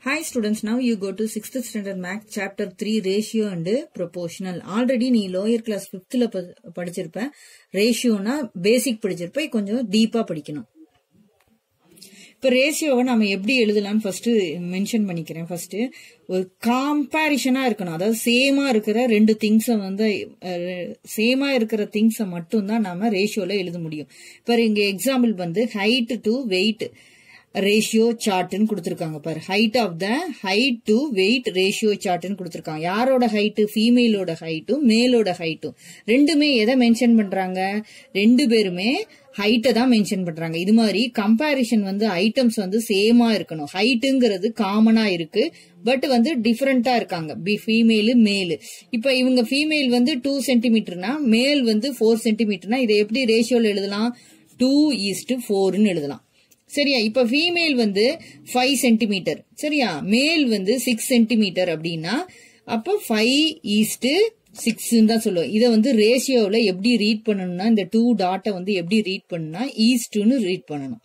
Hi students, now you go to 6th standard math chapter 3 ratio and proportional. Already நீ lower class 5thல படிச்சிருப்ப ரேஷியோனா பேசிக் படிச்சிருப்ப கொஞ்சம் டீப்பா படிக்கணும் இப்ப ரேஷியோவை நம்ம எப்படி எழுதலாம்னு ஃபர்ஸ்ட் மென்ஷன் பண்ணிக்கிறேன் ஃபர்ஸ்ட் ஒரு காம்பேரிஷனா இருக்கணும் அதாவது சேமா இருக்கிற ரெண்டு திங்ஸை வந்து சேமா இருக்கிற திங்ஸை மட்டும் தான் நாம ரேஷியோல எழுத முடியும் இப்ப இங்க எக்ஸாம்பிள் வந்து ஹைட் டு வெயிட் ரேஷியோ சார்ட்னு கொடுத்துருக்காங்க பாரு height of the height to weight ratio சார்ட்னு கொடுத்துருக்காங்க யாரோட ஹைட்டு ஃபீமேலோட ஹைட்டும் மேலோட ஹைட்டும் ரெண்டுமே எதை மென்ஷன் பண்றாங்க ரெண்டு பேருமே ஹைட்டை தான் மென்ஷன் பண்றாங்க இது மாதிரி கம்பேரிஷன் வந்து ஐட்டம்ஸ் வந்து சேமா இருக்கணும் ஹைட்டுங்கிறது காமனா இருக்கு பட் வந்து டிஃபரெண்டா இருக்காங்க பி ஃபீமேலு மேலு இப்ப இவங்க ஃபீமேல் வந்து டூ சென்டிமீட்டர்னா மேல் வந்து ஃபோர் சென்டிமீட்டர்னா இதை எப்படி ரேஷியோல எழுதலாம் டூ ஈஸ்ட் ஃபோர்னு எழுதலாம் சரியா இப்ப ஃபீமேல் வந்து ஃபைவ் சென்டிமீட்டர் சரியா மேல் வந்து சிக்ஸ் சென்டிமீட்டர் அப்படின்னா அப்ப ஃபைவ் ஈஸ்ட் சிக்ஸ் தான் சொல்லுவோம் இதை வந்து ரேஷியோவில் எப்படி ரீட் பண்ணணும்னா இந்த டூ டாட்டை வந்து எப்படி ரீட் பண்ணணும்னா ஈஸ்ட்னு ரீட் பண்ணணும்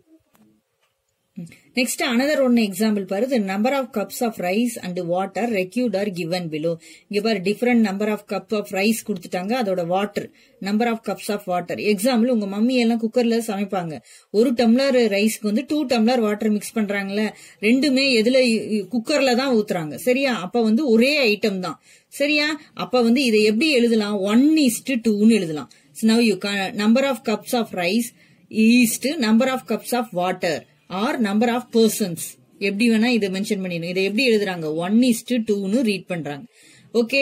நெக்ஸ்ட் அனதர் ஒன் எக்ஸாம்பிள் பாரு the number of cups of rice and water required are given below இங்க பாரு different number of cup of rice கொடுத்துட்டாங்க அதோட water number of cups of water example உங்க mummy எல்லாம் குக்கர்ல சமைப்பாங்க ஒரு டம்ளர் ரைஸ்க்கு வந்து டூ டம்ளர் வாட்டர் மிக்ஸ் பண்றாங்கல்ல ரெண்டுமே எதுல குக்கர்ல தான் ஊத்துறாங்க சரியா அப்ப வந்து ஒரே ஐட்டம் தான் சரியா அப்ப வந்து இதை எப்படி எழுதலாம் ஒன் ஈஸ்ட் டூன்னு எழுதலாம் now you number of cups of rice is to number of cups of water or number of persons எப்படி வேணா இதை மென்ஷன் பண்ணிடணும் இதை எப்படி எழுதுறாங்க ஒன் இஸ்டு டூன்னு ரீட் பண்றாங்க okay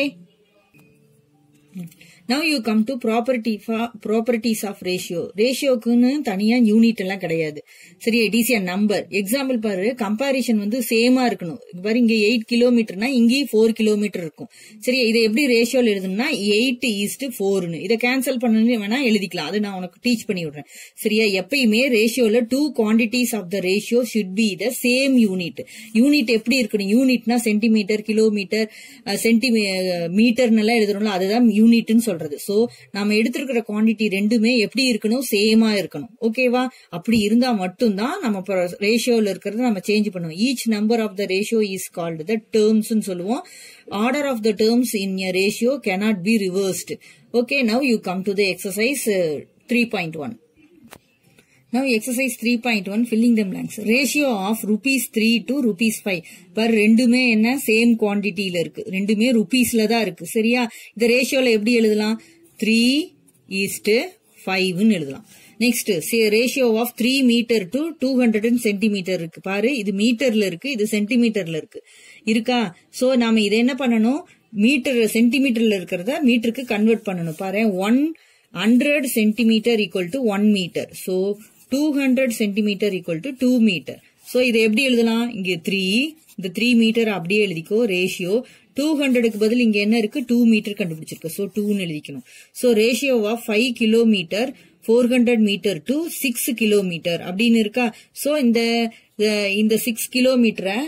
now you come to property properties of ratio ரேஷியோக்குன்னு தனியா யூனிட் எல்லாம் கிடையாது சரியா இட் இஸ் நம்பர் எக்ஸாம்பிள் பாரு கம்பாரிசன் வந்து சேமா இருக்கணும் பாரு இங்க எயிட் கிலோமீட்டர்னா இங்கேயும் ஃபோர் கிலோமீட்டர் இருக்கும் சரியா இதை எப்படி ரேஷியோல எழுதணும்னா எயிட் ஈஸ்ட் ஃபோர்னு இதை கேன்சல் பண்ணணும் வேணா எழுதிக்கலாம் அது நான் உனக்கு டீச் பண்ணி விடுறேன் சரியா எப்பயுமே ரேஷியோல two quantities of the ratio should be the same unit unit எப்படி இருக்கணும் யூனிட்னா சென்டிமீட்டர் கிலோமீட்டர் சென்டிமீ மீட்டர்னு எல்லாம் எழுதுறோம்ல அதுதான் யூனிட்னு சொல்றது சோ நாம எடுத்திருக்கிற குவான்டிட்டி ரெண்டுமே எப்படி இருக்கணும் சேமா இருக்கணும் ஓகேவா அப்படி இருந்தா மட்டும்தான் நம்ம ரேஷியோல இருக்கிறத நம்ம சேஞ்ச் பண்ணுவோம் each number of the ratio is called the terms சொல்லுவோம் order of the terms in a ratio cannot be reversed okay now you come to the exercise three point one Now exercise 3.1 filling the blanks. Ratio of rupees 3 to rupees 5. பர் ரெண்டுமே என்ன same குவான்டிட்டியில இருக்கு ரெண்டுமே ருபீஸ்ல தான் இருக்கு சரியா இந்த ரேஷியோல எப்படி எழுதலாம் த்ரீ ஈஸ்ட் ஃபைவ்னு எழுதலாம் next ratio of three meter to two hundred centimeter இருக்கு பாரு இது மீட்டர்ல இருக்கு இது சென்டிமீட்டர்ல இருக்கு இருக்கா சோ நாம இதை என்ன பண்ணணும் மீட்டர் சென்டிமீட்டர்ல இருக்கிறத மீட்டருக்கு கன்வெர்ட் பண்ணணும் பாரு one hundred centimeter equal to one meter so two hundred centimeter equal to two meter so இதை எப்படி எழுதலாம் இங்க த்ரீ இந்த த்ரீ மீட்டர் அப்படியே எழுதிக்கோ ரேஷியோ டூ ஹண்ட்ரடுக்கு பதில் இங்க என்ன இருக்கு டூ மீட்டர் கண்டுபிடிச்சிருக்கு சோ டூன்னு எழுதிக்கணும் so ratio of five kilometer four hundred meter to six kilometer அப்படின்னு இருக்கா சோ இந்த இந்த சிக்ஸ் கிலோமீட்டரை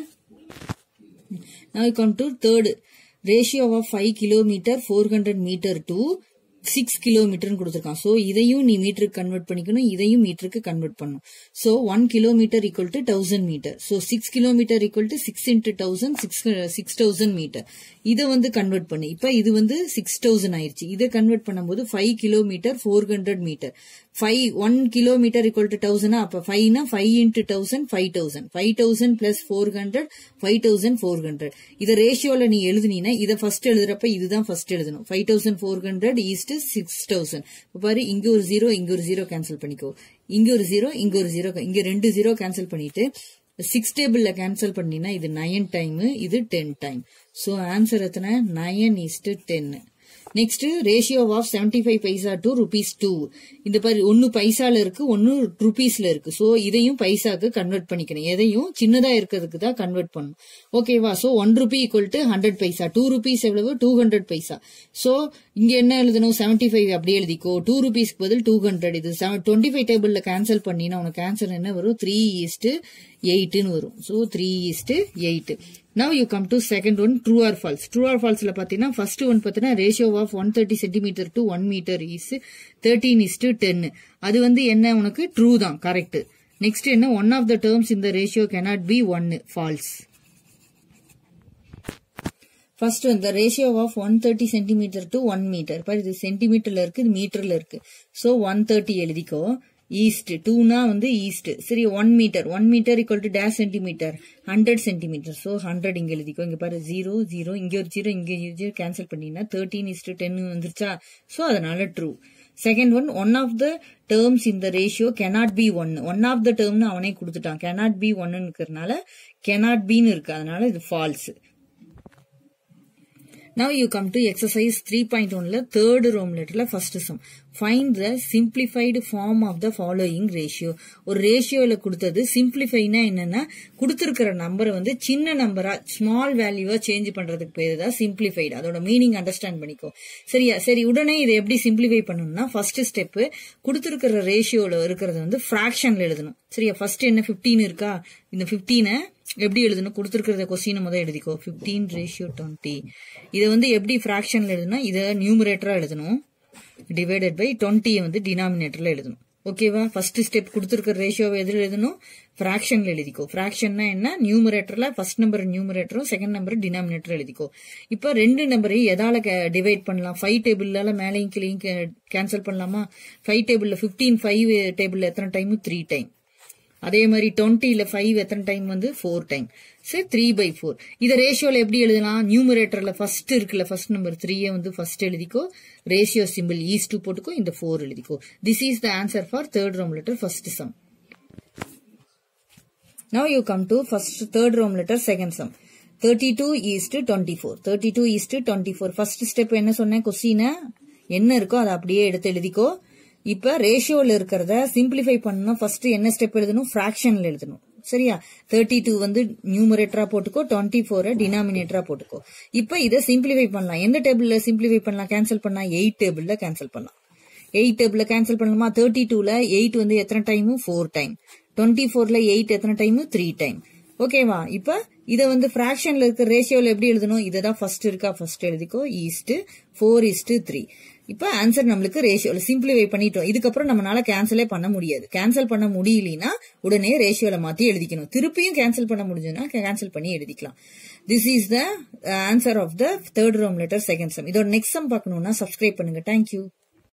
come to third ratio of five kilometer four hundred meter to six கிலோமீட்டர்னு கொடுத்துருக்கான் ஸோ இதையும் நீ மீட்டருக்கு கன்வெர்ட் பண்ணிக்கணும் இதையும் மீட்டருக்கு கன்வெர்ட் பண்ணணும் so one kilometer equal to thousand meter so six kilometer equal to six into thousand six six thousand meter இதை வந்து கன்வெர்ட் பண்ணு இப்போ இது வந்து சிக்ஸ் தௌசண்ட் ஆயிடுச்சு இதை கன்வெர்ட் பண்ணும்போது five kilometer four hundred meter five one kilometer equal to thousand அப்போ ஃபைவ்னா five into thousand five thousand five thousand plus four hundred five thousand four hundred இதை ரேஷியோல நீ எழுதுனீங்கன்னா இதை ஃபர்ஸ்ட் எழுதுறப்ப இதுதான் ஃபர்ஸ்ட் எழுதணும் five thousand four hundred is to six thousand பாரு இங்க ஒரு ஜீரோ இங்க ஒரு ஜீரோ கேன்சல் பண்ணிக்கோ இங்க ஒரு ஜீரோ இங்க ஒரு ஜீரோ இங்க ரெண்டு ஜீரோ கேன்சல் பண்ணிட்டு சிக்ஸ் டேபிள்ல கேன்சல் பண்ணினா இது நயன் டைம் இது டென் டைம் ஸோ ஆன்சர் எத்தனை nine is to ten next ratio of seventy five paisa to rupees two இந்த மாதிரி ஒன்னு பைசால இருக்கு ஒன்னு ருபீஸ்ல இருக்கு சோ இதையும் பைசாக்கு கன்வெர்ட் பண்ணிக்கணும் எதையும் சின்னதா இருக்கிறதுக்கு தான் கன்வெர்ட் பண்ணணும் ஓகேவா so one rupee equal to hundred paisa two rupees எவ்வளவு டூ ஹண்ட்ரட் பைசா சோ இங்க என்ன எழுதணும் செவன்டி ஃபைவ் அப்படியே எழுதிக்கோ டூ ருபீஸ்க்கு பதில் டூ ஹண்ட்ரட் இது டுவெண்ட்டி ஃபைவ் டேபிள்ல கேன்சல் பண்ணினா உனக்கு ஆன்சர் என்ன வரும் த்ரீ ஈஸ்ட் எயிட்னு வரும் so three is to eight now you come to second one true or false true or ஃபால்ஸ்ல பாத்தீங்கன்னா ஃபர்ஸ்ட் ஒன் பாத்தீங்கன்னா ratio of one thirty centimeter to one meter is thirteen is to ten அது வந்து என்ன உனக்கு true தான் correct next என்ன one of the terms இந்த ratio cannot B one false first வந்து ratio of one thirty centimeter to one meter பாரு இது சென்டிமீட்டர்ல இருக்கு இது மீட்டர்ல இருக்கு ஸோ ஒன் தேர்ட்டி எழுதிக்கோ ஈஸ்ட் டூனா வந்து ஈஸ்ட் சரி one meter one meter equal to dash centimeter hundred centimeter so hundred இங்க எழுதிக்கோ இங்க பாரு ஜீரோ ஜீரோ இங்க ஒரு ஜீரோ இங்க ஜீரோ கேன்சல் பண்ணீங்கன்னா தேர்ட்டீன் இஸ்ட் டென் வந்துருச்சா ஸோ அதனால true second one one of the terms இந்த ratio cannot be one one of the டேர்ம்னு அவனே கொடுத்துட்டான் கெனாட் பி ஒன்னு இருக்கிறதுனால கெனாட் பின்னு இருக்கு அதனால இது false Now you come to exercise 3.1 third room letterல first sum. Find the simplified form of the following ratio. ஒரு ரேஷியோல கொடுத்தது சிம்பிளிஃபைனா என்னன்னா கொடுத்திருக்கிற நம்பரை வந்து சின்ன நம்பரா ஸ்மால் வேல்யூவா சேஞ்ச் பண்றதுக்கு பேரு தான் சிம்பிளிஃபைடு அதோட மீனிங் அண்டர்ஸ்டாண்ட் பண்ணிக்கோ சரியா சரி உடனே இதை எப்படி சிம்பிளிஃபை பண்ணணும்னா ஃபர்ஸ்ட் ஸ்டெப் கொடுத்திருக்கிற ரேஷியோல இருக்கிறது வந்து ஃபிராக்ஷன்ல எழுதணும் சரியா ஃபர்ஸ்ட் என்ன 15 இருக்கா இந்த 15 எப்படி எழுதணும் கொடுத்துருக்கிறத கொஸ்டின் முதல் எழுதிக்கோ பிப்டீன் ரேஷியோ டுவெண்ட்டி இதை வந்து எப்படி ஃபிராக்ஷன்ல எழுதணும் இதை நியூமரேட்டரா எழுதணும் டிவைடட் பை டுவெண்ட்டியை வந்து டினாமினேட்டர்ல எழுதணும் ஓகேவா ஃபர்ஸ்ட் ஸ்டெப் கொடுத்துருக்கிற ரேஷியோவை எதில் எழுதணும் ஃபிராக்ஷன்ல எழுதிக்கோ ஃபிராக்ஷன்னா என்ன நியூமரேட்டர்ல ஃபர்ஸ்ட் நம்பர் நியூமரேட்டரும் செகண்ட் நம்பர் டினாமினேட்டர் எழுதிக்கோ இப்போ ரெண்டு நம்பரையும் எதால டிவைட் பண்ணலாம் ஃபைவ் டேபிள்ல மேலையும் கீழையும் கேன்சல் பண்ணலாமா ஃபைவ் டேபிள்ல பிப்டீன் ஃபைவ் டேபிள்ல எத்தனை டைம் த்ரீ டைம் அதே மாதிரி டுவெண்ட்டில ஃபைவ் எத்தனை டைம் வந்து ஃபோர் டைம் சரி த்ரீ பை ஃபோர் இதை ரேஷியோல எப்படி எழுதலாம் நியூமரேட்டர்ல ஃபர்ஸ்ட் இருக்குல்ல ஃபர்ஸ்ட் நம்பர் த்ரீயை வந்து ஃபர்ஸ்ட் எழுதிக்கோ ரேஷியோ சிம்பிள் ஈஸ் டூ போட்டுக்கோ இந்த ஃபோர் எழுதிக்கோ this is the answer for third room letter first sum Now you come to first third room letter second sum. 32 is to 24. 32 is to 24. First step என்ன சொன்னேன் கொஸ்டின என்ன இருக்கோ அதை அப்படியே எடுத்து எழுதிக்கோ இப்ப ரேஷியோல இருக்கிறத சிம்பிளிஃபை பண்ணணும் ஃபர்ஸ்ட் என்ன ஸ்டெப் எழுதணும் ஃபிராக்ஷன்ல எழுதணும் சரியா தேர்ட்டி டூ வந்து நியூமரேட்டரா போட்டுக்கோ டுவெண்ட்டி ஃபோரை டினாமினேட்டரா போட்டுக்கோ இப்ப இதை சிம்பிளிஃபை பண்ணலாம் எந்த டேபிள்ல சிம்பிளிஃபை பண்ணலாம் கேன்சல் பண்ணா எயிட் டேபிள்ல கேன்சல் பண்ணலாம் எயிட் டேபிள்ல கேன்சல் பண்ணலாமா தேர்ட்டி டூல எயிட் வந்து எத்தனை டைமு ஃபோர் டைம் டுவெண்ட்டி ஃபோர்ல எயிட் எத்தனை டைமு த்ரீ டைம் ஓகேவா இப்ப இத வந்து ஃபிராக்ஷன்ல இருக்க ரேஷியோல எப்படி எழுதணும் இதுதான் ஃபர்ஸ்ட் இருக்கா ஃபர்ஸ்ட் எழுதிக்கோ ஈஸ்ட் ஃபோர் ஈஸ்ட் த்ரீ இப்ப ஆன்சர் நம்மளுக்கு ரேஷியோல சிம்பிளிஃபை பண்ணிட்டோம் இதுக்கப்புறம் நம்மளால கேன்சலே பண்ண முடியாது கேன்சல் பண்ண முடியலனா உடனே ரேஷியோல மாத்தி எழுதிக்கணும் திருப்பியும் கேன்சல் பண்ண முடிஞ்சதுன்னா கேன்சல் பண்ணி எழுதிக்கலாம் this is the answer of the third room letter second sum இதோட நெக்ஸ்ட் சம் பார்க்கணும்னா சப்ஸ்கிரைப் பண்ணுங்க தேங்க்யூ